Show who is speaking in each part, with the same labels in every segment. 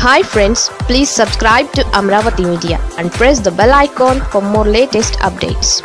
Speaker 1: hi friends please subscribe to Amaravati media and press the bell icon for more latest updates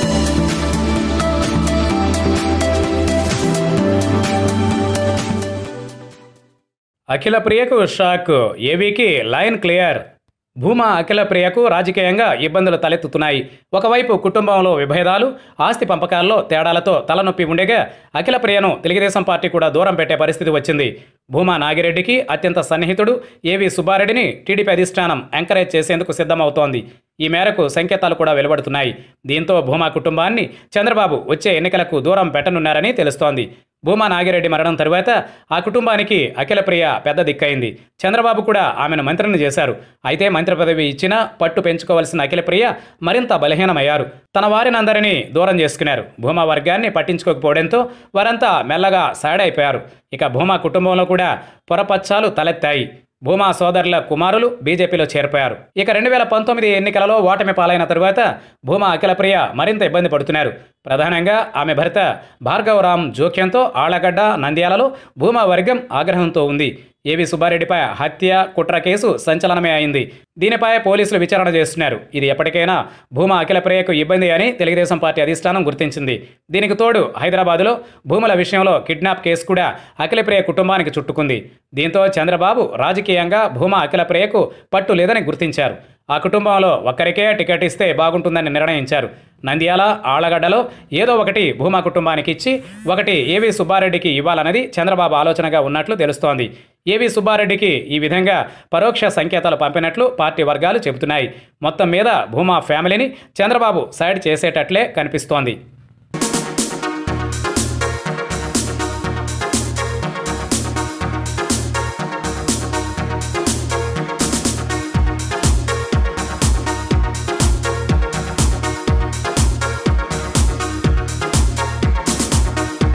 Speaker 2: Akhila ప్రియకు shock ఏవీకి line clear Bhuma Akhila ప్రియకు రాజకీయంగా ఇబ్బందులు తలెత్తుతున్నాయి ఒకవైపు కుటుంబంలో విభేదాలు ఆస్తి పంపకాల్లో తేడాలతో తలనొప్పి ఉండేగా అఖిల ప్రియను తెలుగుదేశం పార్టీ కూడా దూరం పెట్టే పరిస్థితి వచ్చింది భూమా నాగిరెడ్డికి అత్యంత సన్నిహితుడు ఏవి సుబ్బారెడ్డిని టీడీపీ అధిష్టానం ఎంకరేజ్ చేసేందుకు సిద్ధమవుతోంది ఈ మేరకు సంకేతాలు కూడా వెలువడుతున్నాయి దీంతో భూమా కుటుంబాన్ని చంద్రబాబు వచ్చే ఎన్నికలకు దూరం పెట్టనున్నారని తెలుస్తోంది భూమా నాగిరెడ్డి మరణం తరువాత ఆ కుటుంబానికి అఖిలప్రియ పెద్ద దిక్కైంది చంద్రబాబు కూడా ఆమెను మంత్రిని చేశారు అయితే మంత్రి పదవి ఇచ్చినా పట్టు పెంచుకోవాల్సిన అఖిలప్రియ మరింత బలహీనమయ్యారు తన వారినందరినీ దూరం చేసుకున్నారు భూమా వర్గాన్ని పట్టించుకోకపోవడంతో వారంతా మెల్లగా సాడైపోయారు ఇక భూమా కుటుంబంలో కూడా పొరపచ్చాలు తలెత్తాయి భూమా సోదరుల కుమారులు బీజేపీలో చేరిపోయారు ఇక రెండు వేల పంతొమ్మిది ఎన్నికలలో ఓటమి పాలైన తరువాత భూమా అఖిలప్రియ మరింత ఇబ్బంది పడుతున్నారు ప్రధానంగా ఆమె భర్త భార్గవరామ్ జోక్యంతో ఆళ్లగడ్డ నంద్యాలలో భూమా వర్గం ఆగ్రహంతో ఉంది ఏవి సుబ్బారెడ్డిపై హత్య కుట్ర కేసు సంచలనమే అయింది దీనిపై పోలీసులు విచారణ చేస్తున్నారు ఇది ఎప్పటికైనా భూమా అఖిలప్రియకు ఇబ్బంది అని తెలుగుదేశం పార్టీ అధిష్టానం గుర్తించింది దీనికి తోడు హైదరాబాదులో భూముల విషయంలో కిడ్నాప్ కేసు కూడా అఖిలప్రియ కుటుంబానికి చుట్టుకుంది దీంతో చంద్రబాబు రాజకీయంగా భూమా అఖిలప్రియకు పట్టు లేదని గుర్తించారు ఆ కుటుంబంలో ఒక్కరికే టికెట్ ఇస్తే బాగుంటుందని నిర్ణయించారు నంద్యాల ఆళ్లగడ్డలో ఏదో ఒకటి భూమా కుటుంబానికి ఇచ్చి ఒకటి ఏవి సుబ్బారెడ్డికి ఇవ్వాలన్నది చంద్రబాబు ఆలోచనగా ఉన్నట్లు తెలుస్తోంది ఏవి సుబ్బారెడ్డికి ఈ విధంగా పరోక్ష సంకేతాలు పంపినట్లు పార్టీ వర్గాలు చెబుతున్నాయి మొత్తం మీద భూమా ఫ్యామిలీని చంద్రబాబు సైడ్ చేసేటట్లే కనిపిస్తోంది